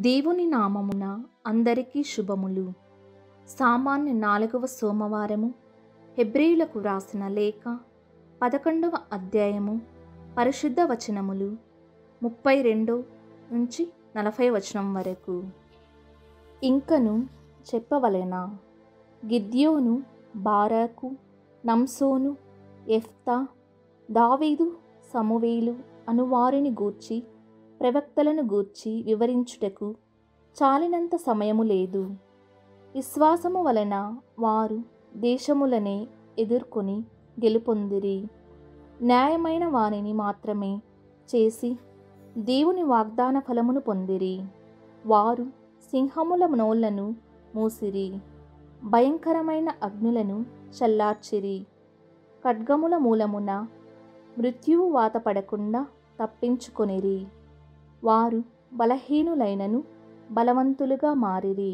దేవుని నామమున అందరికీ శుభములు సామాన్య నాలుగవ సోమవారము హెబ్రియులకు వ్రాసిన లేఖ పదకొండవ అధ్యాయము పరిశుద్ధ వచనములు ముప్పై రెండు నుంచి నలభై వచనం వరకు ఇంకను చెప్పవలెనా గిద్యోను బారాకు నంసోను ఎఫ్తా దావీదు సమూవేలు అనువారిని గూర్చి ప్రవక్తలను గూర్చి వివరించుటకు చాలినంత సమయము లేదు విశ్వాసము వలన వారు దేశములనే ఎదుర్కొని గెలుపొందిరి న్యాయమైన వారిని మాత్రమే చేసి దేవుని వాగ్దాన ఫలమును పొందిరి వారు సింహముల నోళ్లను మూసిరి భయంకరమైన అగ్నులను చల్లార్చిరి ఖడ్గముల మూలమున మృత్యువు వాత పడకుండా తప్పించుకొనిరి వారు బలహీనులైనను బలవంతులుగా మారిరి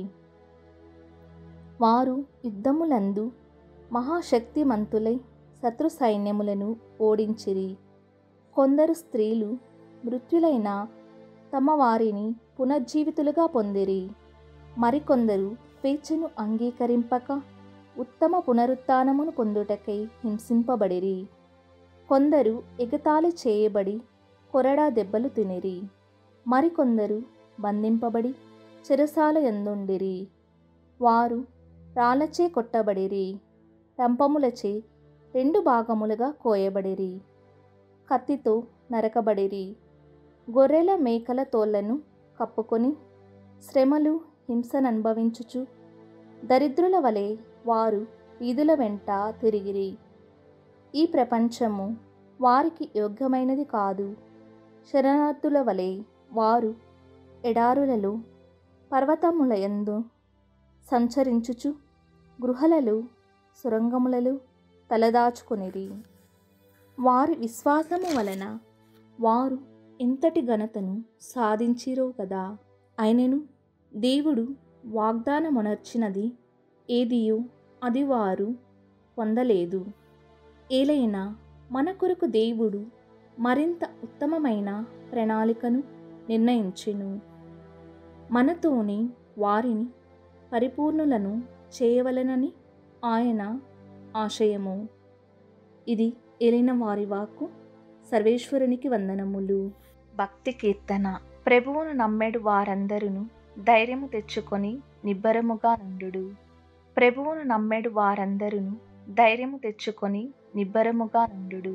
వారు యుద్ధములందు మహాశక్తిమంతులై శత్రు సైన్యములను ఓడించిరి కొందరు స్త్రీలు మృత్యులైన తమ వారిని పునర్జీవితులుగా పొందిరి మరికొందరు స్వేచ్ఛను అంగీకరింపక ఉత్తమ పునరుత్నమును పొందుటకై హింసింపబడిరి కొందరు ఎగతాళి చేయబడి కొరడా దెబ్బలు తినిరి మరికొందరు బంధింపబడి చెరసాల ఎందుండిరి వారు రాళ్ళచే కొట్టబడిరి రంపములచే రెండు భాగములుగా కోయబడిరి కత్తితో నరకబడిరి గొర్రెల మేకల తోళ్లను కప్పుకొని శ్రమలు హింసననుభవించుచు దరిద్రుల వలె వారు వీధుల వెంట తిరిగిరి ఈ ప్రపంచము వారికి యోగ్యమైనది కాదు శరణార్థుల వలె వారు ఎడారులలో పర్వతముల యందు సంచరించుచు గృహలలో సొరంగములలో తలదాచుకొనిరి వారి విశ్వాసము వలన వారు ఎంతటి ఘనతను సాధించిరో కదా అయినను దేవుడు వాగ్దానమునర్చినది ఏదియో అది వారు పొందలేదు ఏలైనా మన కొరకు దేవుడు మరింత ఉత్తమమైన ప్రణాళికను నిర్ణయించెను మనతోని వారిని పరిపూర్ణులను చేయవలనని ఆయన ఆశయము ఇది ఎలిన వారి వాక్కు సర్వేశ్వరునికి వందనములు భక్తి కీర్తన ప్రభువును నమ్మెడు వారందరూ ధైర్యము తెచ్చుకొని నిబ్బరముగా నుండు ప్రభువును నమ్మెడు వారందరూ ధైర్యము తెచ్చుకొని నిబ్బరముగా నుండు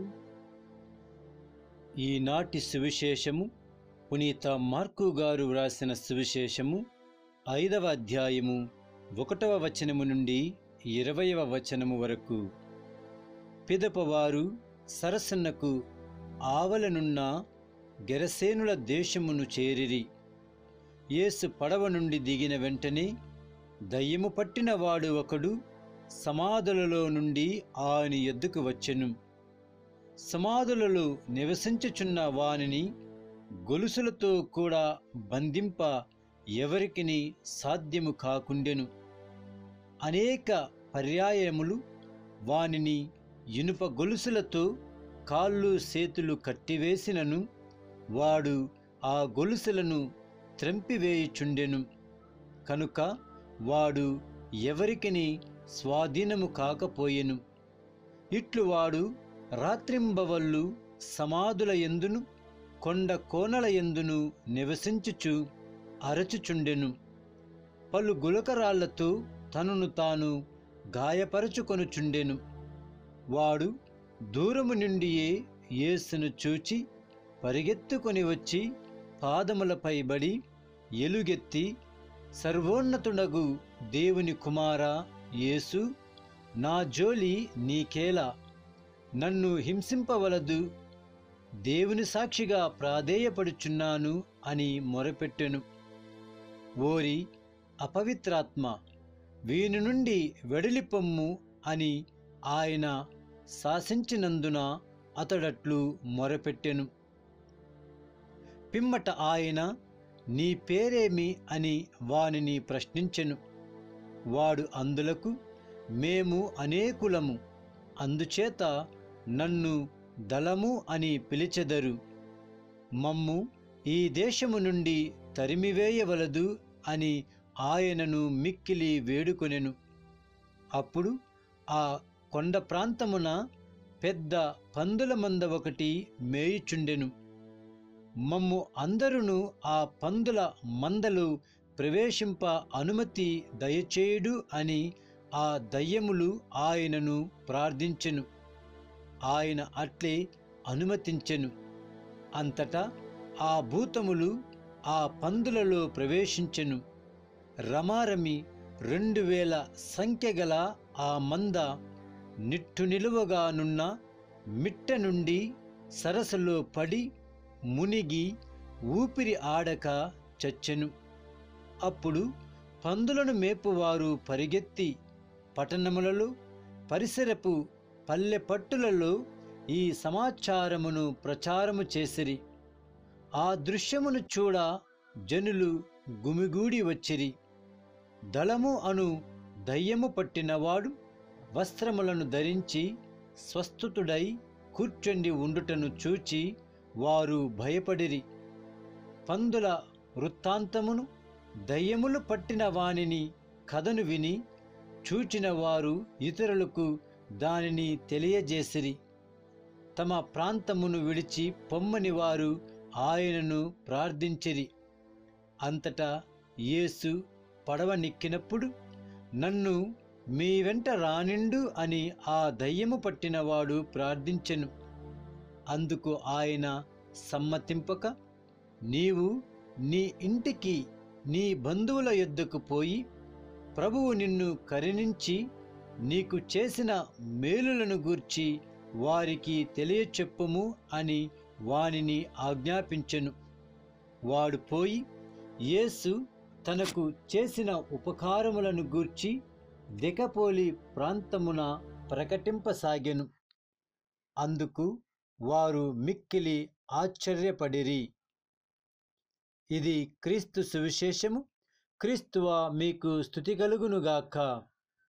ఈనాటి సువిశేషము పునీత మార్కు గారు వ్రాసిన సువిశేషము ఐదవ అధ్యాయము ఒకటవ వచనము నుండి ఇరవయవ వచనము వరకు పిదపవారు సరసన్నకు ఆవలనున్న గెరసేనుల దేశమును చేరిరి యేసు పడవ నుండి దిగిన వెంటనే దయ్యము పట్టిన వాడు ఒకడు సమాధులలో నుండి ఆయన ఎద్దుకు వచ్చెను సమాధులలో నివసించుచున్న వానిని గొలుసులతో కూడా బంధింప ఎవరికిని సాధ్యము కాకుండెను అనేక పర్యాయములు వానిని ఇనుప గొలుసులతో కాళ్ళు చేతులు కట్టివేసినను వాడు ఆ గొలుసులను త్రెంపివేయుచుండెను కనుక వాడు ఎవరికిని స్వాధీనము కాకపోయెను ఇట్లు వాడు రాత్రింబవళ్ళు సమాధుల ఎందును కొండ కోనల ఎందును నివసించుచు అరచుచుండెను పలు గులకరాళ్లతో తనను తాను గాయపరచుకొనుచుండెను వాడు దూరము నుండియే యేసును చూచి పరిగెత్తుకొని వచ్చి పాదములపై బడి ఎలుగెత్తి సర్వోన్నతుడగు దేవుని కుమారా యేసు నా జోలి నీకేలా నన్ను హింసింపవలదు దేవుని సాక్షిగా ప్రాధేయపడుచున్నాను అని మొరపెట్టెను ఓరి అపవిత్రాత్మ వీని నుండి వెడలిపొమ్ము అని ఆయన శాసించినందున అతడట్లు మొరపెట్టెను పిమ్మట ఆయన నీ పేరేమి అని వానిని ప్రశ్నించెను వాడు అందులకు మేము అనేకులము అందుచేత నన్ను దళము అని పిలిచెదరు మమ్ము ఈ దేశము నుండి తరిమివేయవలదు అని ఆయనను మిక్కిలి వేడుకొనెను అప్పుడు ఆ కొండ ప్రాంతమున పెద్ద పందుల మంద ఒకటి మేయుచుండెను మమ్ము అందరును ఆ పందుల మందలు ప్రవేశింప అనుమతి దయచేయుడు అని ఆ దయ్యములు ఆయనను ప్రార్థించెను ఆయన అట్లే అనుమతించెను అంతటా ఆ భూతములు ఆ పందులలో ప్రవేశించెను రమారమి రెండు వేల సంఖ్యగల ఆ మంద నిట్టు నిలువగానున్న మిట్ట నుండి సరస్సులో పడి మునిగి ఊపిరి ఆడక చచ్చెను అప్పుడు పందులను మేపువారు పరిగెత్తి పట్టణములలో పరిసరపు పల్లె పట్టులలో ఈ సమాచారమును ప్రచారము చేసిరి ఆ దృశ్యమును చూడ జనులు గుమిగూడి వచ్చిరి దళము అను దయ్యము పట్టినవాడు వస్త్రములను ధరించి స్వస్థుతుడై కూర్చొండి ఉండుటను చూచి వారు భయపడిరి పందుల వృత్తాంతమును దయ్యములు పట్టిన వానిని కథను విని చూచిన వారు ఇతరులకు దానిని తెలియజేసిరి తమ ప్రాంతమును విడిచి పొమ్మని వారు ఆయనను ప్రార్థించిరి అంతటా యేసు పడవనెక్కినప్పుడు నన్ను మీ వెంట రానిండు అని ఆ దయ్యము పట్టినవాడు ప్రార్థించెను అందుకు ఆయన సమ్మతింపక నీవు నీ ఇంటికి నీ బంధువుల యొద్దకు పోయి ప్రభువు నిన్ను కరుణించి నీకు చేసిన మేలులను గూర్చి వారికి తెలియచెప్పుము అని వానిని ఆజ్ఞాపించెను వాడు పోయి యేసు తనకు చేసిన ఉపకారములను గూర్చి దెకపోలి ప్రాంతమున ప్రకటింపసాగెను అందుకు వారు మిక్కిలి ఆశ్చర్యపడిరి ఇది క్రీస్తు సువిశేషము క్రీస్తువ మీకు స్థుతి కలుగునుగాక